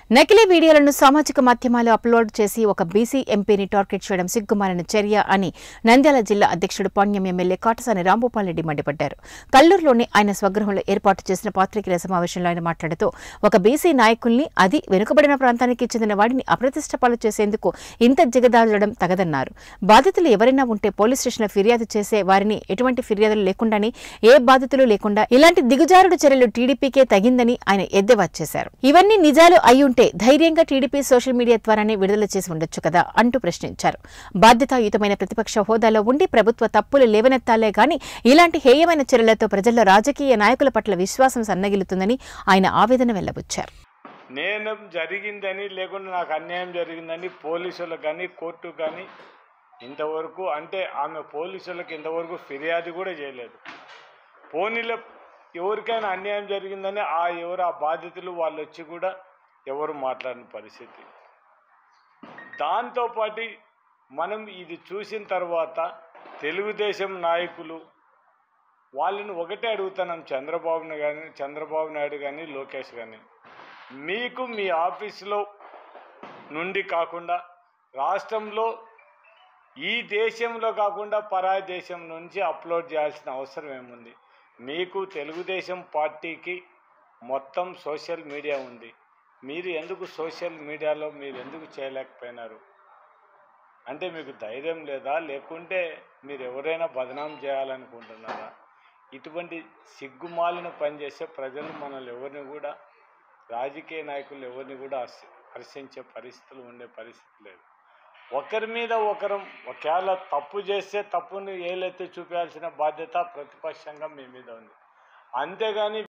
నకిలీ వీడియోలను సామాజిక మాధ్యమాల్లో అప్లోడ్ చేసి ఒక బీసీ ఎంపీని టార్గెట్ చేయడం సిగ్గుమాలిన చర్య అని నంద్యాల జిల్లా అధ్యక్షుడు పాణ్యం ఎమ్మెల్యే కాటసాని రాంభూపాల్ రెడ్డి మండిపడ్డారు కల్లూరులోని ఆయన స్వగృహంలో ఏర్పాటు చేసిన పాత్రికేయుల సమావేశంలో ఆయన మాట్లాడుతూ ఒక బీసీ నాయకుల్ని అది వెనుకబడిన ప్రాంతానికి చెందిన వాడిని అప్రతిష్ట పాలు చేసేందుకు ఇంత జిగదాడడం తగదన్నారు బాధితులు ఎవరైనా ఉంటే పోలీస్ స్టేషన్లో ఫిర్యాదు చేసే వారిని ఎటువంటి ఫిర్యాదులు లేకుండానే ఏ బాధితులు లేకుండా ఇలాంటి దిగుజారుడు చర్యలు టీడీపీకే తగిందని ఆయన ఎద్దేవా చేశారు ఇవన్నీ నిజాలు అయ్యుంటే ధైర్యంగా టీడీపీ సోషల్ మీడియా ద్వారానే విడుదల చేసి ఉండొచ్చు కదా అంటూ ప్రశ్నించారు బాధ్యతాయుతమైన ప్రతిపక్ష హోదాలో ఉండి ప్రభుత్వ తప్పులు లేవనెత్తాలే గాని ఇలాంటి హేయమైన చర్యలతో ప్రజల్లో రాజకీయ నాయకుల పట్ల విశ్వాసం సన్నగిలుతుందని ఆయన ఆవేదన వెల్లబుచ్చారు నేను జరిగిందని లేకుండా నాకు అన్యాయం జరిగిందని పోలీసులకు కానీ కోర్టు కానీ ఇంతవరకు అంటే ఆమె పోలీసులకు ఇంతవరకు ఫిర్యాదు కూడా చేయలేదు పోనీలో ఎవరికైనా అన్యాయం జరిగిందని ఆ ఎవరు ఆ బాధితులు వాళ్ళు వచ్చి కూడా ఎవరు మాట్లాడిన పరిస్థితి దాంతోపాటు మనం ఇది చూసిన తర్వాత తెలుగుదేశం నాయకులు వాళ్ళని ఒకటే అడుగుతున్నాం చంద్రబాబును కానీ చంద్రబాబు నాయుడు కానీ లోకేష్ కానీ మీకు మీ ఆఫీసులో నుండి కాకుండా రాష్ట్రంలో ఈ దేశంలో కాకుండా పరాయి దేశం నుంచి అప్లోడ్ చేయాల్సిన అవసరం ఏముంది మీకు తెలుగుదేశం పార్టీకి మొత్తం సోషల్ మీడియా ఉంది మీరు ఎందుకు సోషల్ మీడియాలో మీరు ఎందుకు చేయలేకపోయినారు అంటే మీకు ధైర్యం లేదా లేకుంటే మీరు ఎవరైనా బదనాం చేయాలనుకుంటున్నారా ఇటువంటి సిగ్గుమాలిన పనిచేసే ప్రజలు మనల్ని ఎవరిని కూడా రాజకీయ నాయకులు ఎవరిని కూడా హర్ష- హర్షించే పరిస్థితులు ఉండే పరిస్థితి లేదు ఒకరి మీద ఒకరం ఒకవేళ తప్పు చేస్తే తప్పుని ఏలెత్తి చూపించాల్సిన బాధ్యత ప్రతిపక్షంగా మీ మీద ఉంది అంతేగాని